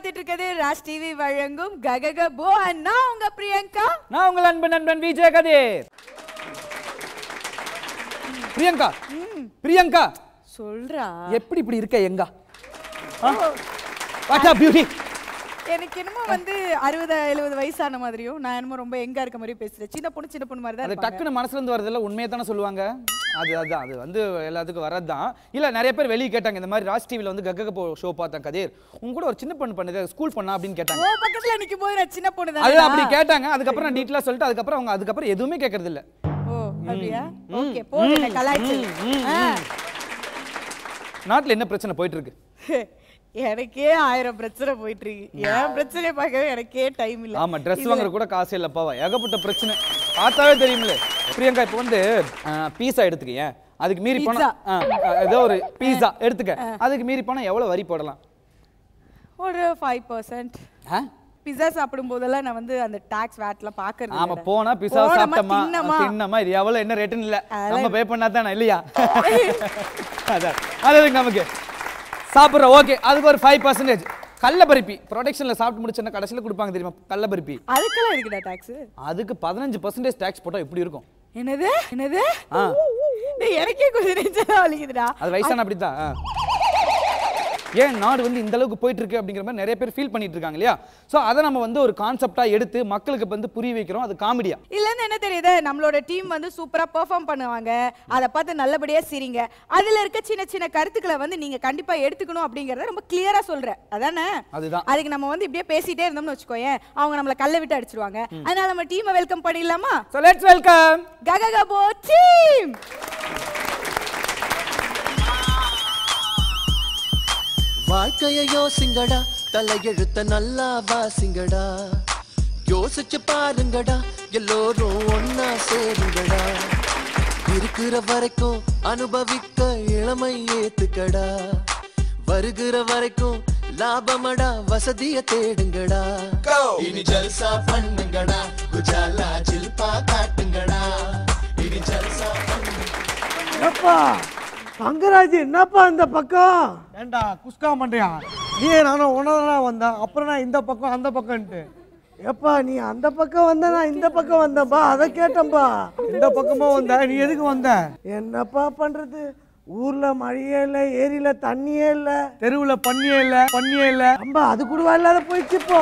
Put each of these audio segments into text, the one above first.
பார்த்துட்டு இருக்கிறது ராஜ் டிவி வழங்கும் ககக போ அண்ணா உங்க பிரியங்கா நான் உங்கள் அன்பு நண்பன் விஜய் கதீர் பிரியங்கா பிரியங்கா சொல்றா எப்படி இப்படி இருக்க எங்க வாட்டா பியூட்டி எனக்கு என்னமோ வந்து அறுபது எழுபது வயசான மாதிரியும் நான் என்னமோ ரொம்ப எங்கா இருக்க மாதிரி பேசுறேன் சின்ன பொண்ணு சின்ன பொண்ணு மாதிரி தான் அது இருப்பாங்க. டக்குன்னு மனசுல இருந்து வரதில்ல உண்மையை தானே சொல்லுவாங்க அது அதுதான் அது வந்து எல்லாத்துக்கும் வரது தான் இல்ல நிறைய பேர் வெளியே கேட்டாங்க இந்த மாதிரி ராஜ் டிவில வந்து கக்கக போ ஷோ பார்த்தேன் கதீர் உங்க கூட ஒரு சின்ன பொண்ணு பண்ணுது ஸ்கூல் பண்ணா அப்படின்னு கேட்டாங்க ஓ பக்கத்துல நிக்கும் போது நான் சின்ன பொண்ணு அது தான் அப்படி கேட்டாங்க அதுக்கப்புறம் நான் டீட்டெயிலாக சொல்லிட்டு அதுக்கப்புறம் அவங்க அதுக்கப்புறம் எதுவுமே கேட்கறது இல்ல ஓ அப்படியா ஓகே போதும் கலாய்ச்சி ஆ. நாட்டுல என்ன பிரச்சனை போயிட்டு இருக்கு எனக்கே ஆயிரம் பிரச்சனை போயிட்டு இருக்கு என் பிரச்சனையை பார்க்கவே எனக்கே டைம் இல்ல ஆமா ட்ரெஸ் வாங்குற கூட காசு இல்லப்பாவா ஏகப்பட்ட பிரச்சனை பார்த்தாவே தெரியுமில்ல பிரியங்கா இப்போ வந்து பீஸா எடுத்துக்க ஏன் அதுக்கு மீறி போனா ஆ, ஆ, ஏதோ ஒரு பீஸா எடுத்துக்க அதுக்கு மீறி போனா எவ்வளவு வரி போடலாம் ஒரு ஃபைவ் பர்சன்ட் ஆ? பிஸா சாப்பிடும் போதெல்லாம் நான் வந்து அந்த டாக்ஸ் வேட்லாம் பாக்குறது ஆமா போனா பிஸா போனோமா, சாப்பிட்டோமா தின்னோமா. தின்னமா இது எவ்வளவு என்ன ரேட்டுன்னு இல்ல நம்ம பே பண்ணா தானே இல்லையா அதான் அது எதுக்கு நமக்கு சாப்பிட்றோம் ஓகே அதுக்கு ஒரு ஃபைவ் பர்சன்டேஜ் கடலப்பருப்பி ப்ரொடக்ஷன்ல சாப்பிட்டு முடிச்சோன்னா கடைசியில் கொடுப்பாங்க தெரியுமா கடலப்பருப்பி அதுக்கெல்லாம் இருக்குடா டாக்ஸ் அதுக்கு பதினஞ்சு பர்சன்டேஜ் டேக்ஸ் போட்டா எப்படி இருக்கும் என்னது என்னது ஆ. டேய், எனக்கே கொஞ்சம் நெஞ்சா வலிக்குதுடா அது வயசான அப்படித்தான் ஆ. ஏன் நாடு வந்து இந்த அளவுக்கு போயிட்டு இருக்கு அப்படிங்கிற மாதிரி நிறைய பேர் ஃபீல் பண்ணிட்டு இருக்காங்க இல்லையா ஸோ அதை நம்ம வந்து ஒரு கான்செப்டா எடுத்து மக்களுக்கு வந்து புரிய வைக்கிறோம் அது காமெடியா இல்லன்னு என்ன தெரியுது நம்மளோட டீம் வந்து சூப்பரா பெர்ஃபார்ம் பண்ணுவாங்க அதை பார்த்து நல்லபடியா சிரிங்க அதுல இருக்க சின்ன சின்ன கருத்துக்களை வந்து நீங்க கண்டிப்பா எடுத்துக்கணும் அப்படிங்கறத ரொம்ப கிளியரா சொல்றேன் அதானே அதுதான் அதுக்கு நம்ம வந்து இப்படியே பேசிட்டே இருந்தோம்னு வச்சுக்கோயேன் அவங்க நம்மள கல்ல விட்டு அடிச்சிருவாங்க அதனால நம்ம டீமை வெல்கம் பண்ணிடலாமா ஸோ லெட்ஸ் வெல்கம் கககபோ டீம் வாழ்க்கைய யோசிங்கடா தலையெழுத்த நல்லா வாசிங்கடா யோசிச்சு பாருங்கடா எல்லோரும் ஒன்னா சேருங்கடா இருக்கிற வரைக்கும் அனுபவிக்க இளமை ஏத்துக்கடா வருகிற வரைக்கும் லாபமடா வசதிய தேடுங்கடா இனி ஜல்சா பண்ணுங்கடா குஜாலா ஜில்பா காட்டுங்கடா இனி ஜல்சா பண்ணுங்க ஏப்பா தங்கராஜ் என்னப்பா இந்த பக்கம் ஏண்டா குஸ்கா மண்டையா நீ நானும் ஒன்றா வந்தேன் அப்புறம் நான் இந்த பக்கம் அந்த பக்கம்ன்ட்டு ஏப்பா நீ அந்த பக்கம் வந்த நான் இந்த பக்கம் வந்தேன்பா அதை கேட்டேன்பா இந்த பக்கமா வந்த நீ எதுக்கு வந்த என்னப்பா பண்றது ஊர்ல மழையே இல்லை ஏரியில தண்ணியே இல்லை தெருவுல பண்ணியே இல்ல பண்ணியே இல்ல அம்பா அது கூடவா இல்லாத போயிடுச்சு இப்போ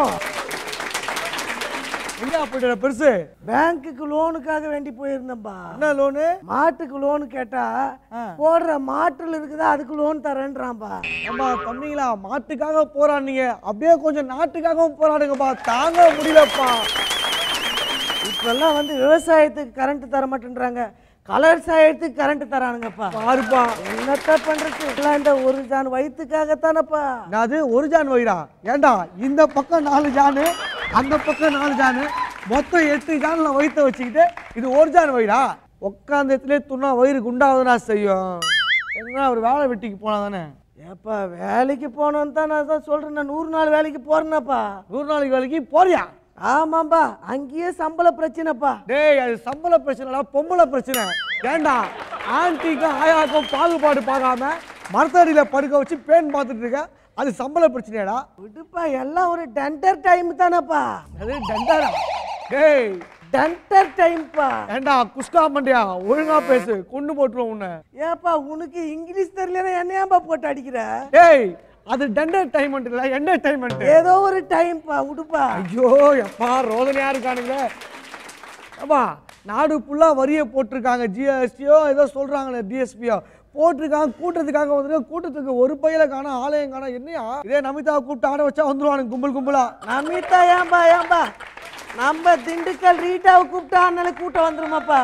எங்க போயிட்டு பெருசு பேங்க்குக்கு லோனுக்காக வேண்டி போயிருந்தேன்பா என்ன லோனு மாட்டுக்கு லோனு கேட்டா போடுற மாட்டுல இருக்குதா அதுக்கு லோன் தரேன்றான்பா ஏம்பா தம்பிங்களா மாட்டுக்காக போராடுனீங்க அப்படியே கொஞ்சம் நாட்டுக்காகவும் போராடுங்கப்பா தாங்க முடியலப்பா இப்பெல்லாம் வந்து விவசாயத்துக்கு கரண்ட் தர மாட்டேன்றாங்க கலர் சாயத்துக்கு கரண்ட் தரானுங்கப்பா பாருப்பா என்னத்த பண்றது எல்லாம் இந்த ஒரு ஜான் வயிற்றுக்காகத்தானப்பா அது ஒரு ஜான் வயிறா ஏண்டா இந்த பக்கம் நாலு ஜானு அந்த பக்கம் நாலு ஜானு மொத்தம் எட்டு ஜான்ல வயிற்ற வச்சுக்கிட்டு இது ஒரு ஜான் வயிறா உட்காந்த இடத்துல துண்ணா வயிறு குண்டாவதுனா செய்யும் என்ன ஒரு வேலை வெட்டிக்கு போனா தானே ஏப்பா வேலைக்கு போனோன்னு தான் நான் தான் சொல்றேன் நான் நூறு நாள் வேலைக்கு போறேனப்பா நூறு நாளைக்கு வேலைக்கு போறியா ஆமாம்பா அங்கேயே சம்பள பிரச்சனைப்பா டேய் அது சம்பள பிரச்சனைடா பொம்பளை பிரச்சனை ஏண்டா ஆன்ட்டிக்கும் ஆயாக்கும் பாகுபாடு பார்க்காம மரத்தடியில் படுக்க வச்சு பேன் பார்த்துட்டு இருக்க அது சம்பள பிரச்சனையாடா விடுப்பா எல்லாம் ஒரு டென்டர் டைம் தானப்பா அது டண்டாடா டேய் டென்டர் டைம்ப்பா ஏண்டா குஸ்கா மண்டியா ஒழுங்கா பேசு கொண்டு போட்டுருவோம் உன்னை ஏப்பா உனக்கு இங்கிலீஷ் தெரியலன்னா என்னையாம்பா போட்டு அடிக்கிற டேய் அது டெண்டர் டைமண்ட் இல்ல என்டர்டைன்மெண்ட் ஏதோ ஒரு டைம்ப்பா விடுப்பா ஐயோ எப்பா ரோதனையா இருக்கானுங்களே அப்பா நாடு ஃபுல்லா வரியை போட்டிருக்காங்க ஜிஎஸ்டியோ ஏதோ சொல்றாங்களே டிஎஸ்பியோ போட்டிருக்காங்க கூட்டத்துக்காக வந்துருக்க கூட்டத்துக்கு ஒரு பையில காண ஆலயம் காண என்னையா இதே நமிதா கூப்பிட்டு ஆட வச்சா வந்துருவானுங்க கும்பல் கும்பலா நமிதா ஏன்பா ஏன்பா நம்ம திண்டுக்கல் ரீட்டாவை கூப்பிட்டா அதனால கூட்டம் வந்துருமாப்பா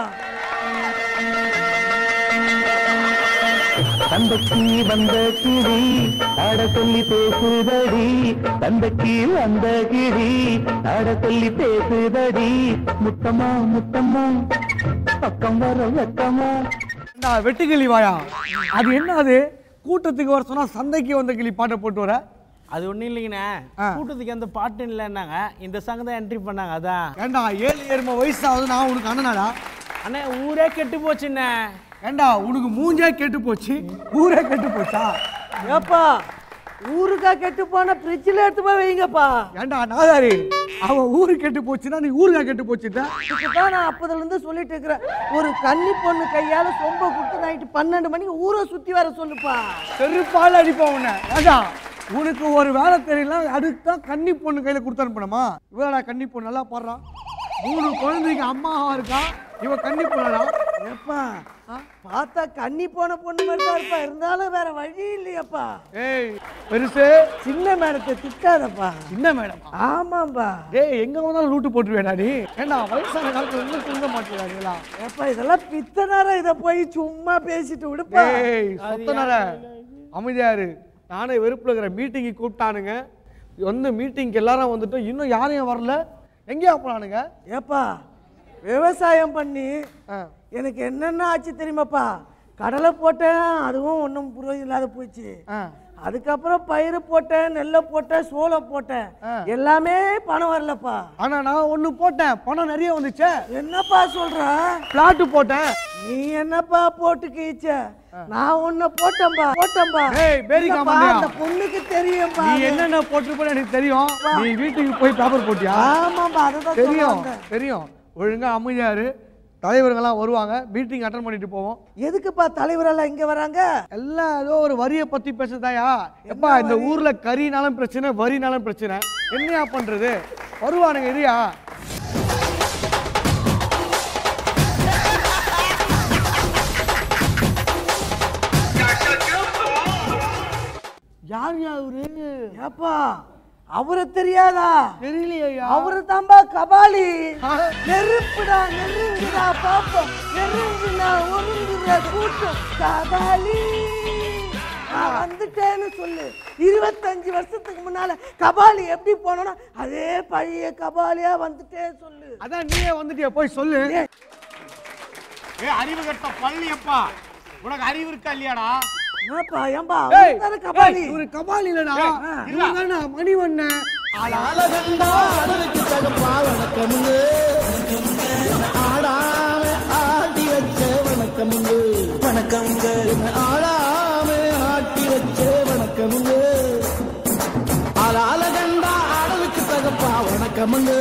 தந்தைக்கு வந்த கிளி ஆட சொல்லி பேசுதடி தந்தைக்கு வந்த கிளி ஆட சொல்லி பேசுதடி முத்தமா முத்தமா பக்கம் வர வெக்கமா ஏண்டா, வெட்டுக்கிளி வாயா அது என்ன அது கூட்டத்துக்கு வர சொன்னா சந்தைக்கு வந்த கிளி பாட்டை போட்டு வர அது ஒண்ணும் இல்லைங்கண்ணே ஆ. கூட்டத்துக்கு எந்த பாட்டு இல்லைன்னாங்க இந்த சாங் தான் என்ட்ரி பண்ணாங்க அதான் ஏண்டா ஏழு ஏழும வயசாகுது நான் உனக்கு அண்ணனாடா அண்ணே ஊரே கெட்டு போச்சுண்ணே ஏண்டா உனக்கு மூஞ்சே கெட்டு போச்சு ஊரே கெட்டு போச்சா ஏப்பா ஊருக்கா கெட்டு போன ஃப்ரிட்ஜில் எடுத்து போய் வைங்கப்பா ஏன்டா நாதாரி அவன் ஊரு கெட்டு போச்சுன்னா நீ ஊருக்கா கெட்டு போச்சுட்டா இதுதான் நான் அப்பதுல இருந்து சொல்லிட்டு இருக்கிறேன் ஒரு கன்னி பொண்ணு கையால சொம்ப கொடுத்து நைட்டு பன்னெண்டு மணிக்கு ஊரை சுத்தி வர சொல்லுப்பா செருப்பால் அடிப்பான் உன்னை ஏண்டா உனக்கு ஒரு வேலை தெரியல அதுக்கு தான் கன்னி பொண்ணு கையில கொடுத்து அனுப்பணுமா இவடா கன்னி பொண்ணு நல்லா பாடுறான் மூணு குழந்தைங்க அம்மாவா இருக்கா இவ கன்னி பொண்ணடா ஏப்பா பார்த்தா கன்னி போன பொண்ணு மாதிரி தான் இருப்பா இருந்தாலும் வேற வழி இல்லையப்பா ஏய் பெருசு சின்ன மேடத்தை திட்டாதப்பா என்ன மேடம் ஆமாம்பா டேய் எங்க வந்தாலும் லூட்டு போட்டுருவேடா நீ ஏண்டா வயசான காலத்துல இன்னும் தூங்க மாட்டேங்கிறாங்களா ஏப்பா இதெல்லாம் பித்த நேரம் இதை போய் சும்மா பேசிட்டு விடுப்பா ஏய் சொத்தனர அமைதியாரு நானே வெறுப்புல இருக்கிற மீட்டிங்கு கூப்பிட்டானுங்க வந்து மீட்டிங்க்கு எல்லாரும் வந்துட்டோம் இன்னும் யாரையும் வரல எங்கேயா போனானுங்க ஏப்பா விவசாயம் பண்ணி ஆ. எனக்கு என்னென்ன ஆச்சு தெரியுமாப்பா கடலை போட்டேன் அதுவும் ஒன்றும் புரோஜனம் இல்லாத போச்சு ஆ. அதுக்கப்புறம் பயிர் போட்டேன் நெல்லை போட்டேன் சோளம் போட்டேன் எல்லாமே பணம் வரலப்பா ஆனா நான் ஒண்ணு போட்டேன் பணம் நிறைய வந்துச்சே என்னப்பா சொல்ற பிளாட்டு போட்டேன் நீ என்னப்பா போட்டு கீச்ச நான் உன்னை போட்டேன்பா போட்டேன்பா ஏய், பேரிக்கா இல்லப்பா, மண்டையா. அந்த பொண்ணுக்கு தெரியும்பா நீ என்னென்ன போட்டிருப்பேன்னு எனக்கு தெரியும் நீ வீட்டுக்கு போய் பேப்பர் போட்டியா ஆமாப்பா அதை தான் சொல்ல தெரியும் வந்தேன். தெரியும் ஒழுங்கா அமைதியாரு தலைவர்கள்லாம் வருவாங்க மீட்டிங் அட்டன் பண்ணிட்டு போவோம் எதுக்குப்பா தலைவரெல்லாம் இங்க வராங்க எல்லாம் ஏதோ ஒரு வரியை பத்தி பேசுதாயா எப்பா இந்த ஊர்ல கறினாலும் பிரச்சனை வரினாலும் பிரச்சனை என்னையா பண்றது வருவானுங்க இரியா யார் அவரு ஏப்பா அவரை தெரியாதா தெரியலையா அவரு தான்பா கபாலி நெருப்புடா நெருங்குடா பாப்போம் நெருங்குனா ஒருங்குற கூட்டம் கபாலி நான் வந்துட்டேன்னு சொல்லு இருபத்தஞ்சு வருஷத்துக்கு முன்னால கபாலி எப்படி போனோம்னா அதே பழைய கபாலியா வந்துட்டேன்னு சொல்லு அதான் நீயே வந்துட்டியா போய் சொல்லு ஏ அறிவு கட்ட பள்ளியப்பா உனக்கு அறிவு இருக்கா இல்லையாடா என்னப்பா ஏன்பா ஏய், அவரு தானே கபாலி ஏய், இவரு கபாலி இல்லடா இவன் தானே மணிவண்ணன் ஆடாம ஆட்டி வச்ச வணக்கமுங்க வணக்கமுங்க ஆடாம ஆட்டி வச்ச வணக்கமுங்க ஆளால கண்டா ஆடலுக்கு தகப்பா வணக்கமுங்க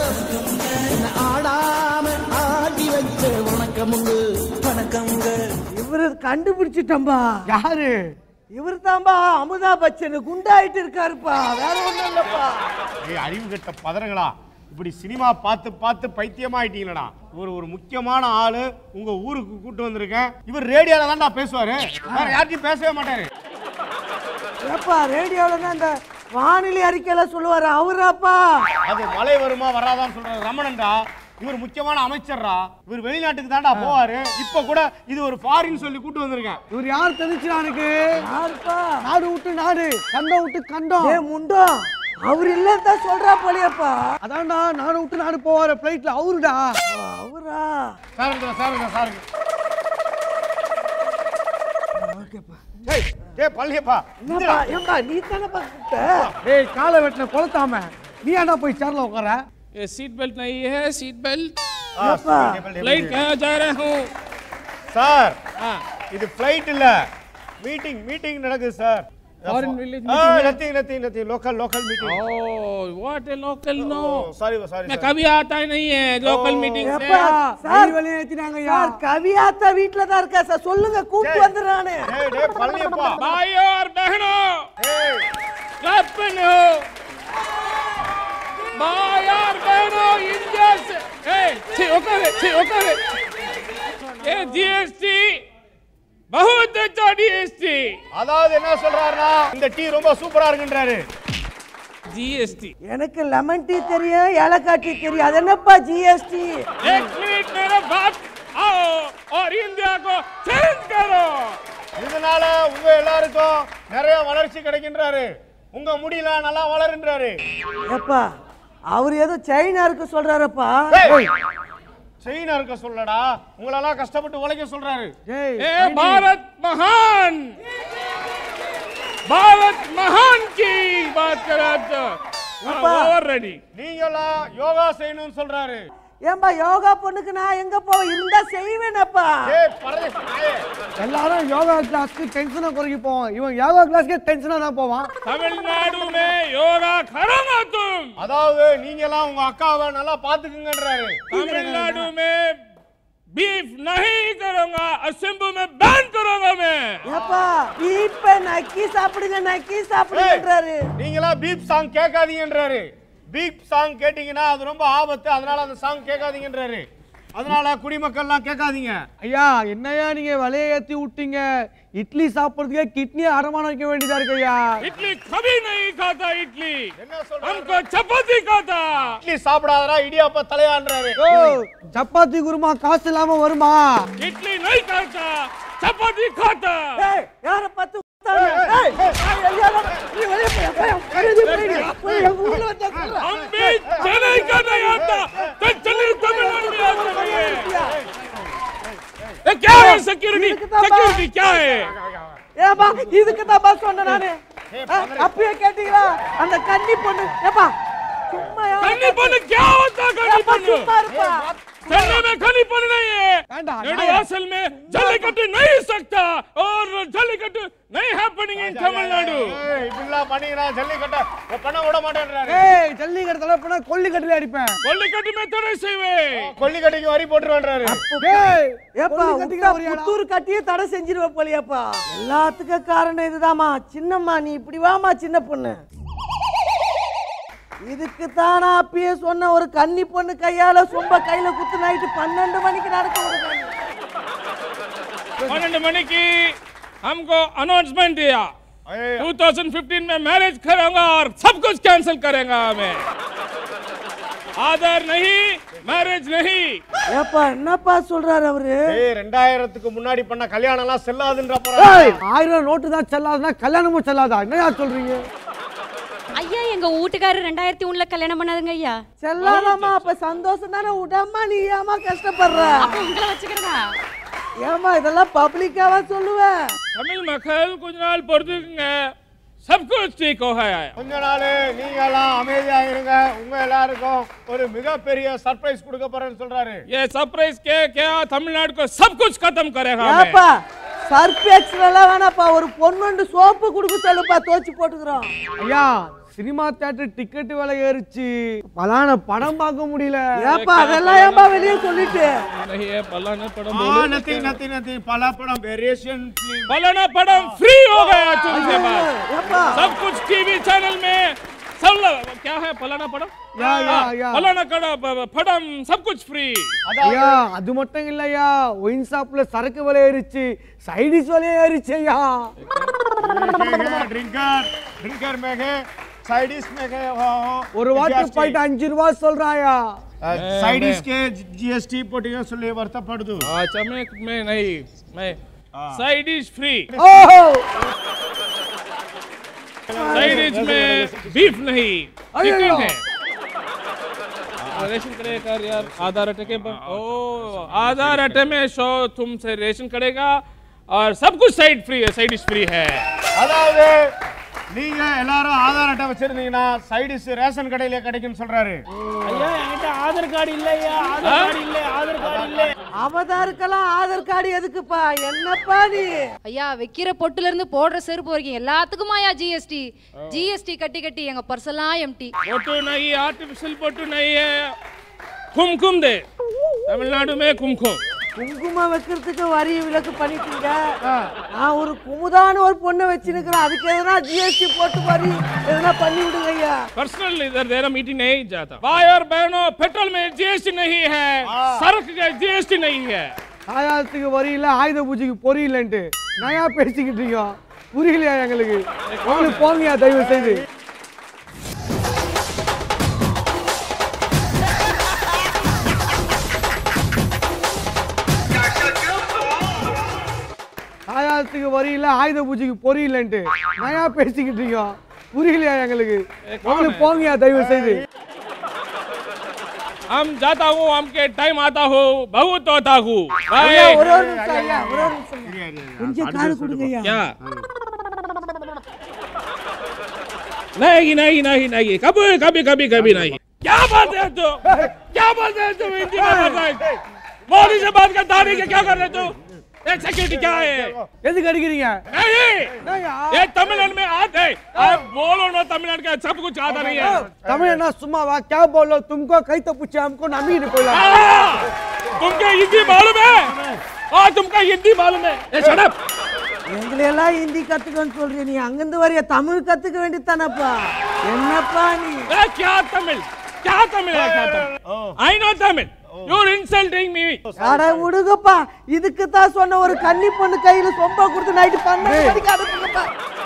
ஆடாம ஆட்டி வச்ச வணக்கமுங்க வணக்கமுங்க இவரு கண்டுபிடிச்சிட்டம்பா யாரு இவர் தான்பா அமுதா பச்சன் குண்டாயிட்டு இருக்காருப்பா வேற ஒண்ணும் இல்லப்பா ஏய் அறிவு கட்ட பதறங்களா இப்படி சினிமா பார்த்து பார்த்து பைத்தியமாயிட்டீங்களடா இவர் ஒரு முக்கியமான ஆளு உங்க ஊருக்கு கூட்டு வந்திருக்கேன் இவர் ரேடியோல தான்டா பேசுவாரு வேற யார்கிட்டயும் பேசவே மாட்டாரு ஏப்பா ரேடியோல தான் இந்த வானிலை அறிக்கையில சொல்லுவாரு அவராப்பா அது மழை வருமா வராதான்னு சொல்ற ரமணன்டா இவர் முக்கியமான அமைச்சர்ரா இவர் வெளிநாட்டுக்கு தான்டா போவாரு இப்ப கூட இது ஒரு ஃபாரின் சொல்லி கூட்டு வந்திருக்கேன் இவர் யார் தெரிஞ்சுறானுக்கு யாருப்பா நாடு விட்டு நாடு கண்டம் விட்டு கண்டம் ஏ முண்டோ அவர் இல்லதான் சொல்றா போலியப்பா அதான்டா நாடு விட்டு நாடு போவாரு பிளைட்ல அவருடா அவரா சாருங்க சாருங்க சாருங்க ஏய் ஏய் பள்ளியப்பா என்னப்பா ஏம்பா நீ தானப்பா கூப்பிட்ட ஏய் காலை வெட்டின கொளுத்தாம நீ ஏன்டா போய் சேர்ல உட்கார ये सीट बेल्ट नहीं है सीट बेल्ट ஏப்பா फ्लाइट कहाँ जा रहे हूँ சார் இது ஃப்ளைட் இல்ல மீட்டிங் மீட்டிங் நடக்குது sir Foreign village nothing nothing nothing local local meeting oh what a local no sorry sorry मैं कभी आता ही नहीं है लोकल मीटिंग से ஏப்பா சார் வெளியே ஏத்தினாங்க சார் கவியாத்தா வீட்ல தான் இருக்கா சார் சொல்லுங்க கூப்பிட்டு வந்துடுறானு டேய் டேய் பழனியப்பா भाइयों और बहनों ஏய் क्लब हो भाई और बहनों इंडिया से ए छी ओकर छी ओकर ये जीएसटी बहुत अच्छा जीएसटी அதாவது என்ன சொல்றாருன்னா இந்த டீ ரொம்ப சூப்பரா இருக்குன்றாரு जीएसटी எனக்கு லெமன் டீ தெரியும் ஏலக்காய் டீ தெரியும் அது என்னப்பா ஜிஎஸ்டி एक मिनट मेरे बात आओ और इंडिया को चेंज करो இதனால உங்க எல்லாருக்கும் நிறைய வளர்ச்சி கிடைக்கின்றாரு உங்க முடியெல்லாம் நல்லா வளருன்றாரு ஏப்பா அவர் ஏதோ சைனா இருக்கு சொல்றாருப்பா ஏய், சைனா இருக்க சொல்லடா உங்களெல்லாம் கஷ்டப்பட்டு உழைக்க சொல்றாரு ஏய் ए भारत महान भारत महान की बात कर रहा था அப்பா. ऑलरेडी நீங்களாம் யோகா செய்யணும்னு சொல்றாரு ஏன்பா யோகா பொண்ணுக்கு நான் எங்க போவேன் இருந்தா செய்வேனப்பா ஏய் பரதேசி நாயே எல்லாரும் யோகா கிளாஸ்க்கு டென்ஷனா குறைக்க போவான் இவன் யோகா கிளாஸ்க்கே டென்ஷனா தான் போவான் तमिलनाडु में योगा करोगा तुम அதாவது நீங்க எல்லாம் உங்க அக்காவை நல்லா பாத்துக்குங்கன்றாரு तमिलनाडु में बीफ नहीं करूंगा असिम्बू में बैन करूंगा मैं ஏப்பா இப்ப நக்கி சாப்பிடுங்க நக்கி சாப்பிடுங்கன்றாரு நீங்களா பீப் சாங் கேட்காதீங்கன்றாரு பீப் சாங் கேட்டீங்கன்னா அது ரொம்ப ஆபத்து அதனால அந்த சாங் கேட்காதீங்கன்றாரு அதனால குடிமக்கள்லாம் கேட்காதீங்க ஐயா என்னையா நீங்க விலையை ஏத்தி விட்டீங்க இட்லி சாப்பிடுறதுக்கே கிட்னியை அடமானம் வைக்க வேண்டியதா இருக்கு ஐயா इडली कभी नहीं खाता इडली என்ன சொல்றாரு हमको चपाती खाता இட்லி சாப்பிடாதடா இடியாப்ப தலையான்றாரு ஓ சப்பாத்தி குருமா காசு இல்லாம வருமா इडली नहीं खाता चपाती खाता ஏய் யார பார்த்து ஊத்தாத. ஏய், ஏய், ஐயா, நீ வெளிய போய், போய், வெளிய போய், போய், எங்க ஊர்ல வந்தா சொல்றேன். हम भी चेन्नई का नहीं आता तो चलिए तमिलनाडु में आ जाइए ये क्या है सिक्योरिटी सिक्योरिटी क्या है ஏப்பா இதுக்கு தான் சொன்னேன் நானு ஆ, அப்பயே கேட்டீங்களா அந்த கன்னி பொண்ணு ஏப்பா சும்மா யார- कन्नी पन क्या होता है कन्नी ஏப்பா, पन சும்மா இருப்பா चलने में कन्नी पन नहीं है வேண்டாம், नेडू असल में जल्लीकट्टू नहीं सकता और जल्लीकट्टू नहीं हैपनिंग इन तमिलनाडु ஏய், இப்படிலாம் பண்ணீங்கன்னா ஜல்லிக்கட்டை பண்ண விட மாட்டேன்றாரு ஏய் ஜல்லிக்கட்டு தலை பண்ணா கொல்லிக்கட்டுல அடிப்பேன் கொல்லிக்கட்டு में तड़े செய்வே கொல்லிக்கட்டைக்கு வரி போட்டுருவான்றாரு ஏய் ஏப்பா கொல்லிக்கட்டுக்கு விட்டா வரியாடா? புத்தூர் கட்டியே தடை செஞ்சிருவ போலியாப்பா எல்லாத்துக்கும் காரணம் இதுதாம்மா சின்னம்மா நீ இப்படி வாமா சின்ன பொண்ணு இதுக்கு தான் நான் அப்பயே சொன்ன ஒரு கன்னி பொண்ணு கையால சொம்ப கையில குத்து நைட்டு பன்னெண்டு மணிக்கு நடக்க விடுங்க पन्नेंड मणि की हमको अनाउंसमेंट दिया 2015 में मैरिज करूंगा और सब कुछ कैंसिल करेगा हमें आदर नहीं मैरिज नहीं ஏப்பா என்னப்பா சொல்றாரு அவரு ஏய் ரெண்டாயிரத்துக்கு முன்னாடி பண்ண கல்யாணம் எல்லாம் செல்லாதுன்ற ஏய் ஆயிரம் நோட்டு தான் செல்லாதுன்னா கல்யாணமும் செல்லாதா என்னையா சொல்றீங்க ஐயா எங்க வீட்டுக்காரர் ரெண்டாயிரத்தி ஒண்ணுல கல்யாணம் பண்ணாதுங்க ஐயா செல்லாதாம்மா அப்ப சந்தோஷம் தானே விடாம நீ ஏமா கஷ்டப்படுற அப்ப உங்களை வச்சுக்கிறதா ஏமா இதெல்லாம் பப்ளிக்காவா சொல்லுவேன் तमिल மக்கள் கொஞ்ச நாள் பொறுத்துக்குங்க सब कुछ ठीक हो है கொஞ்ச நாள் நீங்க எல்லாம் அமைதியா இருங்க உங்க எல்லாருக்கும் ஒரு மிகப்பெரிய சர்ப்ரைஸ் கொடுக்க போறேன்னு சொல்றாரு ये सरप्राइज के क्या तमिलनाडु को सब कुछ खत्म करेगा हमें ஏப்பா சர்ஃப் எக்ஸ்ட்ரா வேணாப்பா ஒரு பொண்ணு சோப்பு கொடுக்க சொல்லுப்பா தோச்சு போட்டுக்கிறோம் ஐயா சினிமா தியேட்டர் டிக்கெட் விலை ஏறிச்சு பலான படம் பார்க்க முடியல ஏப்பா அதெல்லாம் ஏன்பா வெளியே சொல்லிட்டு नहीं है पलाना पड़म ஆ நத்திங் நத்திங் நத்திங் பல படம் வேரியேஷன் पलाना पड़म फ्री हो गया तुमसे बात ஏப்பா सब कुछ टीवी चैनल में सब लोग- क्या है फलाना पड़म या, या, या। फलाना कड़ा पड़म सब कुछ फ्री ஐயா அது மட்டும் இல்லையா ஒயின் ஷாப்ல சரக்கு விலை ஏறிச்சு சைடிஷ் விலை ஏறிச்சு ஐயா ड्रिंकर ड्रिंकर में है साइडिस में है ஒரு வாட்டர் பாயிண்ட் அஞ்சு ரூபா சொல்றாயா साइडिस के जीएसटी पोटिंग சொல்லி வருத்தப்படுது अच्छा मैं मैं नहीं मैं साइड डिश फ्री ஓஹோ साइड डिश में बीफ नहीं अरे चिकन यार। है हाँ, रेशन करेगा यार आधार अटे के पर ओ आधार अटे में शो तुमसे रेशन करेगा और सब कुछ साइड फ्री है साइड डिश फ्री है அதாவது நீங்க எல்லாரும் ஆதார் அட்டை வச்சிருந்தீங்கன்னா சைடிஸ் ரேஷன் கடையில கிடைக்கும்னு சொல்றாரு அவதாருக்கெல்லாம் ஆதார் கார்டு எதுக்குப்பா என்னப்பா நீ ஐயா வைக்கிற பொட்டுல இருந்து போடுற செருப்பு வரைக்கும் எல்லாத்துக்குமாயா ஜிஎஸ்டி ஜிஎஸ்டி கட்டி கட்டி எங்க பர்செல்லாம் எம்டி फोटो नहीं आर्टिफिशियल फोटो नहीं है कुमकुम दे तमिलनाडु में कुमकुम குங்குமம் வைக்கிறதுக்கு வரி விலக்கு பண்ணிட்டீங்க நான் ஒரு குமுதான ஒரு பொண்ணை வச்சிருக்கிறேன் அதுக்கு எதனா ஜிஎஸ்டி போட்டு வரி எதனா பண்ணி விடுங்க ஐயா पर्सनल इधर देना मीटिंग नहीं जाता भाई और बहनों पेट्रोल में जीएसटी नहीं है सड़क का जीएसटी नहीं है ஆயாரத்துக்கு வரி இல்ல ஆயுத பூஜைக்கு பொறி இல்லைன்ட்டு நயா பேசிக்கிட்டு இருக்கோம் புரியலையா எங்களுக்கு உங்களுக்கு போங்கயா தயவு செய்து ஆயாரத்துக்கு வரி இல்ல ஆயுத பூஜைக்கு பொறி இல்லைன்ட்டு நயா பேசிக்கிட்டு இருக்கோம் புரியலையா எங்களுக்கு உங்களுக்கு போங்கயா தயவு செய்து हम जाता हूँ हमके टाइम आता हूँ बहुत होता हूँ ஐயா भाई ஒரு ஒரு நிமிஷம் ஐயா ஒரு ஒரு நிமிஷம் கொஞ்சம் காது கொடுங்க ஐயா क्या नहीं नहीं नहीं नहीं कभी कभी कभी कभी नहीं क्या बात है तू क्या बोलते है तुम हिंदी में बोल रहे हो? मोदी से बात करता नहीं कि क्या कर रहे तू ये सिक्योरिटी क्या है எதுக்கு அடிக்கிறீங்க नहीं ये तमिलनाडु में आते हैं आप बोलो ना तमिलनाडु का सब कुछ आता नहीं है தமிழ் என்ன சும்மாவா क्या बोलो तुमको कई तो पूछे हमको नमी नहीं बोला हाँ, तुमको हिंदी मालूम है हाँ तुमको हिंदी मालूम है ये shut up எங்களை எல்லாம் ஹிந்தி கத்துக்கன்னு சொல்றிய நீ அங்கிருந்து வரைய தமிழ் கத்துக்க வேண்டியதானப்பா என்னப்பா நீ ए, क्या तमिल क्या तमिल है क्या Tamil I know Tamil you are insulting me அட விடுங்கப்பா இதுக்கு தான் சொன்ன ஒரு கன்னி பொண்ணு கையில சொம்பா கொடுத்து நைட்டு பன்னெண்டு மணிக்கு அனுப்புங்கப்பா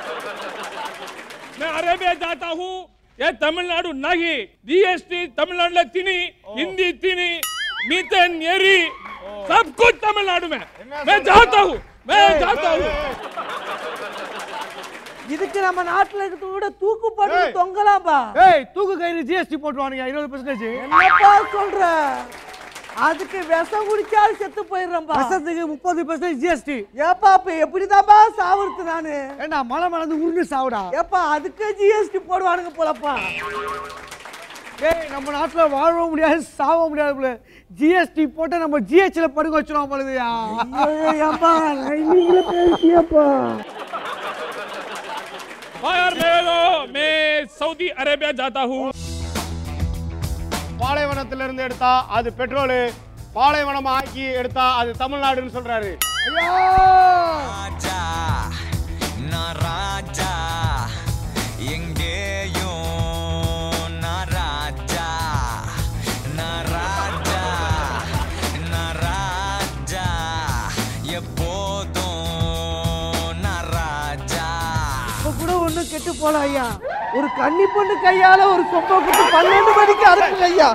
मैं अरेबिया जाता हूँ ये तमिलनाडु नहीं जीएसटी तमिलनाडु में तिनी हिंदी तिनी मीथेन एरी सब कुछ तमिलनाडु में मैं जाता हूँ मैं जाता हूँ இதுக்கு நம்ம நாட்டுல இருக்கிறத விட தூக்கு போட்டு தொங்கலாம்பா ஏய் தூக்கு கயிறு ஜிஎஸ்டி போட்டுவானுங்க இருபது பர்சன்டேஜ் என்னப்பா சொல்ற அதுக்கு விஷம் குடிச்சாலும் செத்து போயிடுறேன்பா வருஷத்துக்கு முப்பது பர்சன்டேஜ் ஜிஎஸ்டி ஏப்பா அப்ப எப்படிதான்பா சாவுறது நானு ஏண்டா மலை மலர்ந்து உருண்டு சாவுடா ஏப்பா அதுக்கு ஜிஎஸ்டி போடுவானுங்க போலப்பா ஏய் நம்ம நாட்டுல வாழவும் முடியாது சாவ முடியாது போல ஜிஎஸ்டி போட்டு நம்ம ஜிஹெச்ல படுக்க வச்சிருவோம் பொழுதுயா ஏப்பா நீங்களே பேசியப்பா फायर मेरे मैं सऊदी अरेबिया जाता हूँ பாலைவனத்துல இருந்து எடுத்தா அது பெட்ரோல் பாலைவனம் ஆக்கி எடுத்தா அது தமிழ்நாடுன்னு சொல்றாரு ராஜா நான் ராஜா எங்கேயும் நான் ராஜா நான் ராஜா நான் ராஜா எப்போதும் நான் ராஜா இப்ப கூட ஒண்ணும் கெட்டு போல ஐயா ஒரு கன்னி பொண்ணு கையால ஒரு சொம்ப குத்து பன்னெண்டு மணிக்கு அறுக்குங்க ஐயா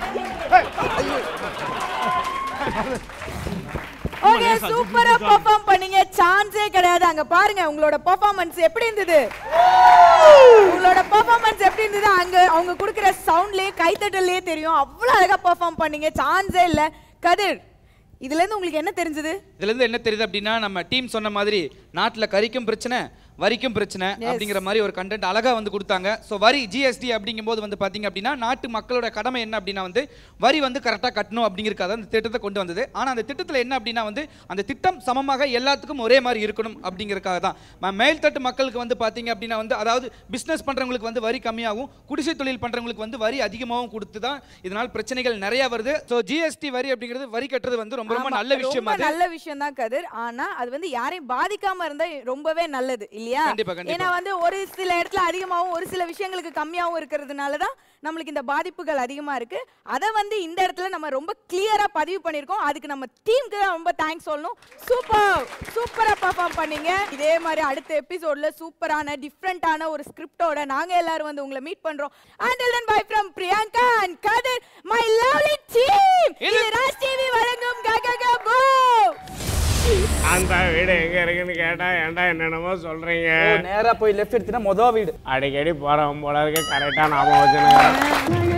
ஓகே சூப்பரா பெர்ஃபார்ம் பண்ணீங்க சான்ஸே கிடையாது அங்க பாருங்க உங்களோட பெர்ஃபார்மன்ஸ் எப்படி இருந்தது உங்களோட பெர்ஃபார்மன்ஸ் எப்படி இருந்தது அங்க அவங்க கொடுக்குற சவுண்ட்லயே கைத்தட்டல்லே தெரியும் அவ்வளவு அழகா பெர்ஃபார்ம் பண்ணீங்க சான்ஸே இல்ல கதிர் இதுல இருந்து உங்களுக்கு என்ன தெரிஞ்சது இதுல இருந்து என்ன தெரியுது அப்படின்னா நம்ம டீம் சொன்ன மாதிரி நாட்டுல கறிக்கும் பிரச்சனை வரிக்கும் பிரச்சனை அப்படிங்கிற மாதிரி ஒரு கண்டென்ட் அழகா வந்து கொடுத்தாங்க ஸோ வரி ஜிஎஸ்டி அப்படிங்கும்போது வந்து பாத்தீங்க அப்படின்னா நாட்டு மக்களோட கடமை என்ன அப்படின்னா வந்து வரி வந்து கரெக்டாக கட்டணும் அப்படிங்கிறக்காக அந்த திட்டத்தை கொண்டு வந்தது ஆனா அந்த திட்டத்தில் என்ன அப்படின்னா வந்து அந்த திட்டம் சமமாக எல்லாத்துக்கும் ஒரே மாதிரி இருக்கணும் அப்படிங்கிறக்காக தான் ம- மேல்தட்டு மக்களுக்கு வந்து பாத்தீங்க அப்படின்னா வந்து அதாவது பிசினஸ் பண்றவங்களுக்கு வந்து வரி கம்மியாகும் குடிசை தொழில் பண்றவங்களுக்கு வந்து வரி அதிகமாகவும் கொடுத்து தான் இதனால் பிரச்சனைகள் நிறைய வருது ஸோ ஜிஎஸ்டி வரி அப்படிங்கிறது வரி கட்டுறது வந்து ரொம்ப ரொம்ப ஆமா, நல்ல விஷயம் ரொம்ப அது நல்ல விஷயம் தான் கதிர் ஆனா அது வந்து யாரையும் பாதிக்காம இருந்தா ரொம்பவே நல்லது இல்லையா கண்டிப்பா, கண்டிப்பா. ஏன்னா வந்து ஒரு சில இடத்துல அதிகமாவும் ஒரு சில விஷயங்களுக்கு கம்மியாவும் இருக்கிறதுனால தான் நம்மளுக்கு இந்த பாதிப்புகள் அதிகமா இருக்கு அதை வந்து இந்த இடத்துல நம்ம ரொம்ப கிளியரா பதிவு பண்ணியிருக்கோம் அதுக்கு நம்ம டீமுக்கு தான் ரொம்ப தேங்க்ஸ் சொல்லணும் சூப்பர் சூப்பரா பெர்ஃபார்ம் பண்ணீங்க இதே மாதிரி அடுத்த எபிசோட்ல சூப்பரான டிஃப்ரெண்டான ஒரு ஸ்கிரிப்டோட நாங்க எல்லாரும் வந்து உங்களை மீட் பண்றோம் until then bye from Priyanka and Kathir my lovely team இது ராஜ் டிவி வழங்கும் ககக போ அந்த வீடு எங்க இருக்குன்னு கேட்டா ஏன்டா என்னென்னமோ சொல்றீங்க நேரா போய் லெஃப்ட் எடுத்தீங்கன்னா மொதல் வீடு அடிக்கடி போறவன் போல இருக்கு கரெக்டா ஞாபகம் வச்சுன்னு